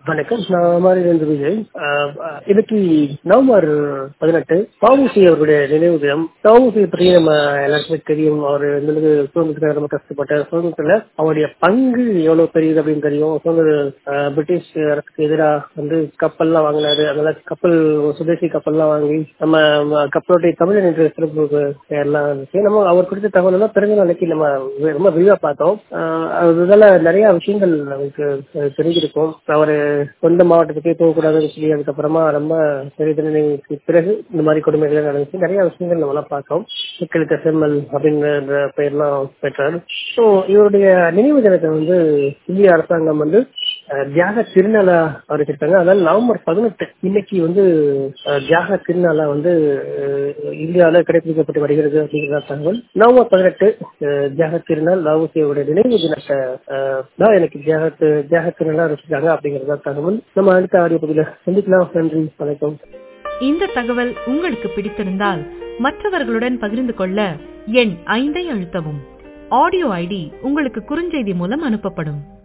வணக்கம் நான் மாநில விஜய் ஆஹ் ஆஹ் இன்னைக்கு நவம்பர் பதினெட்டு பாபுசி அவருடைய நினைவு தினம் பாபுசியை பற்றி நம்ம எல்லாருக்குமே தெரியும் அவர் இந்த அளவுக்கு சுதந்திரத்துக்காக ரொம்ப கஷ்டப்பட்ட சுதந்திரத்துல அவருடைய பங்கு எவ்வளவு பெரியது அப்படின்னு தெரியும் சுதந்திர ஆஹ் பிரிட்டிஷ் அரசுக்கு எதிராக வந்து கப்பல்லாம் வாங்கினாரு அதனால கப்பல் சுதேசி கப்பல்லாம் வாங்கி நம்ம ம- கப்பலுடைய தமிழன் என்ற சிறப்பு எல்லாம் இருந்துச்சு நம்ம அவர் குறித்த தகவல் எல்லாம் பிறந்த நாளைக்கு நம்ம வி- ரொம்ப விரிவா பார்த்தோம் ஆஹ் அதனால நிறைய விஷயங்கள் நமக்கு அஹ், தெரிஞ்சிருக்கும் அவரு சொந்த மாவட்டத்துக்கே போகக்கூடாதுன்னு சொல்லி அதுக்கப்புறமா ரொம்ப பெரிய தண்டனைக்கு பிறகு இந்த மாதிரி கொடுமைகள் நடந்துச்சு நிறைய விஷயங்கள் நம்ம எல்லாம் பார்த்தோம் சிக்கலித்த செம்மல் அப்படிங்கிற பெயர்லாம் பெற்றார் ஸோ இவருடைய நினைவு தினத்தை வந்து இந்திய அரசாங்கம் வந்து அஹ், தியாக திருநாளா அறிவிச்சிருக்காங்க அதனால நவம்பர் பதினெட்டு இன்னைக்கு வந்து அஹ், தியாக திருநாளா வந்து அஹ், இந்தியாவில் கடைபிடிக்கப்பட்டு வருகிறது அப்படிங்கிற தகவல் நவம்பர் பதினெட்டு அஹ், தியாக திருநாள் லாவுசியோட நினைவு தினத்தை அஹ், தான் எனக்கு தியாக தி- தியாக திருநாளா அறிவிச்சிருக்காங்க அப்படிங்கிறதா தகவல் நம்ம அடுத்த ஆடியோ பகுதியில் சந்திக்கலாம் நன்றி வணக்கம் இந்த தகவல் உங்களுக்கு பிடித்திருந்தால் மற்றவர்களுடன் பகிர்ந்து கொள்ள எண் ஐந்தை அழுத்தவும் ஆடியோ ஐடி உங்களுக்கு குறுஞ்செய்தி மூலம் அனுப்பப்படும்